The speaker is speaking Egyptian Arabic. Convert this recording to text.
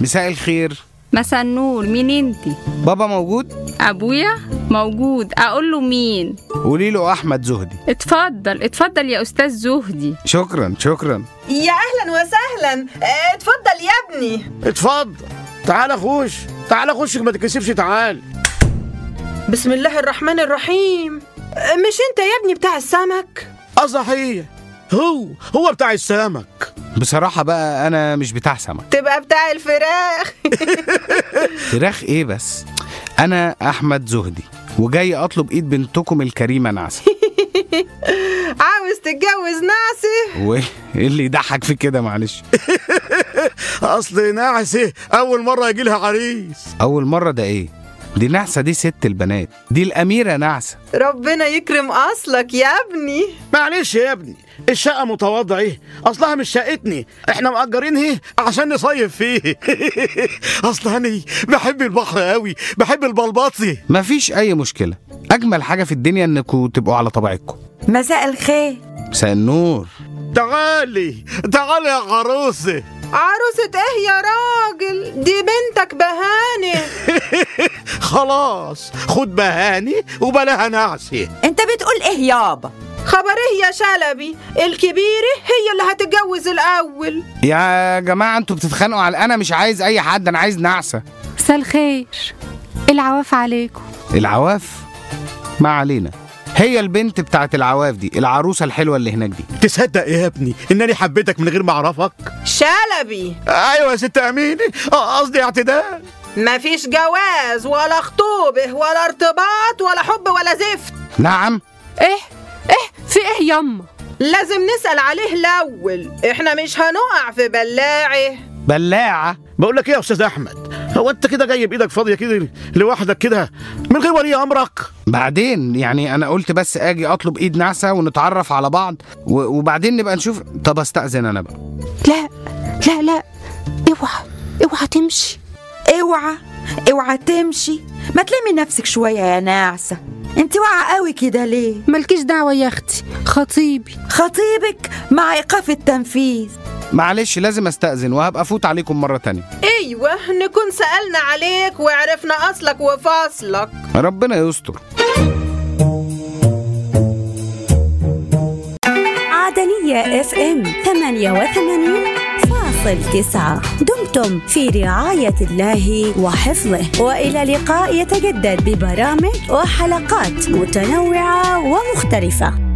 مساء الخير مساء النور مين انتي بابا موجود ابويا موجود اقول له مين قولي له احمد زهدي اتفضل اتفضل يا استاذ زهدي شكرا شكرا يا اهلا وسهلا آه، اتفضل يا ابني اتفضل تعال خش تعال خش ما تكسفش تعال بسم الله الرحمن الرحيم آه، مش انت يا ابني بتاع السمك اه صحيح هو هو بتاع السمك بصراحة بقى أنا مش بتاع سمك تبقى بتاع الفراخ فراخ إيه بس أنا أحمد زهدي وجاي أطلب إيد بنتكم الكريمة نعسة عاوز تتجوز نعسه وإيه اللي يضحك في كده معلش اصل ناعسه اول مره يجي لها عريس أول مرة ده إيه دي نعسة دي ست البنات دي الأميرة نعسة ربنا يكرم اصلك يا ابني معلش يا ابني الشقه متواضعه ايه اصلها مش شقتني احنا مأجرينها عشان نصيف فيه اصل انا بحب البحر قوي بحب البلبطي مفيش أي مشكلة أجمل حاجة في الدنيا إنكم تبقوا على طبيعتكم مساء الخير مساء النور تعالي تعالي يا عروسه عروسة ايه يا راجل دي بنتك بهانة خلاص خد بهاني وبلاها نعسه انت بتقول ايه يابا خبر ايه يا شلبي الكبيرة هي اللي هتتجوز الاول يا جماعة أنتوا بتتخانقوا على أنا مش عايز أي حد أنا عايز نعسة مساء الخير العواف عليكم العواف ما علينا هي البنت بتاعت العواف دي العروسة الحلوة اللي هناك دي تصدق يا ابني انني حبيتك من غير ما اعرفك شلبي ايوه يا ست اميني آه، قصدي اعتدال مفيش جواز ولا خطوبة ولا ارتباط ولا حب ولا زفت نعم ايه ايه في ايه يما لازم نسأل عليه الأول احنا مش هنقع في بلاعه بلاعة بقول لك ايه يا استاذ احمد هو انت كده جاي بايدك فاضيه كده لوحدك كده من غير ولي امرك بعدين يعني انا قلت بس اجي اطلب ايد نعسة ونتعرف على بعض و- وبعدين نبقى نشوف طب استأذن انا بقى لا لا لا اوعى اوعى تمشي اوعى اوعى تمشي ما تلمي نفسك شوية يا ناعسة انت واقعة قوي كده ليه مالكيش دعوة يا اختي خطيبي خطيبك مع ايقاف التنفيذ معلش لازم استأذن وهبقى افوت عليكم مرة تانية ايوه نكون سألنا عليك وعرفنا أصلك وفصلك ربنا يستر عدنية اف ام 88 فاصل تسعة دمتم في رعاية الله وحفظه وإلى لقاء يتجدد ببرامج وحلقات متنوعة ومختلفة